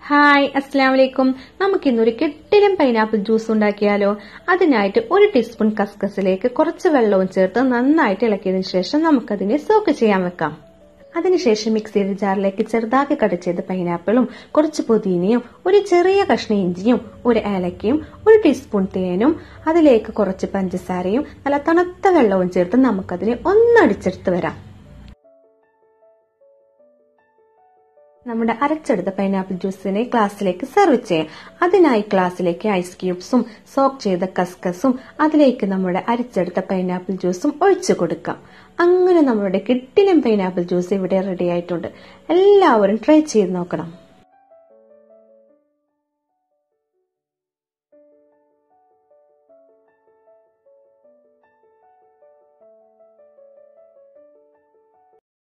hi അസ്സാം വലൈക്കും നമുക്കിന്നൊരു കെട്ടിലും പൈനാപ്പിൾ ജ്യൂസ് ഉണ്ടാക്കിയാലോ അതിനായിട്ട് ഒരു ടീസ്പൂൺ കസ്കസിലേക്ക് കുറച്ച് വെള്ളവും ചേർത്ത് നന്നായിട്ട് ഇളക്കിയതിനു ശേഷം നമുക്കതിനെ സോക്ക് ചെയ്യാൻ വെക്കാം അതിനുശേഷം മിക്സിയുടെ ജാറിലേക്ക് ചെറുതാക്കി കട്ട് ചെയ്ത പൈനാപ്പിളും കുറച്ച് പുതിനയും ഒരു ചെറിയ കഷ്ണം ഇഞ്ചിയും ഒരു ഏലക്കയും ഒരു ടീസ്പൂൺ തേനും അതിലേക്ക് കുറച്ച് പഞ്ചസാരയും നല്ല തണുത്ത വെള്ളവും ചേർത്ത് നമുക്കതിനെ ഒന്നടിച്ചെടുത്ത് വരാം നമ്മുടെ അരച്ചെടുത്ത പൈനാപ്പിൾ ജ്യൂസിനെ ഗ്ലാസ്സിലേക്ക് സെർവ് ചെയ്യാം അതിനായി ഗ്ലാസ്സിലേക്ക് ഐസ് ക്യൂബ്സും സോക്ക് ചെയ്ത കസ്കസും അതിലേക്ക് നമ്മുടെ അരച്ചെടുത്ത പൈനാപ്പിൾ ജ്യൂസും ഒഴിച്ചു കൊടുക്കാം അങ്ങനെ നമ്മുടെ കിട്ടിലും പൈനാപ്പിൾ ജ്യൂസ് ഇവിടെ റെഡി ആയിട്ടുണ്ട് എല്ലാവരും ട്രൈ ചെയ്ത് നോക്കണം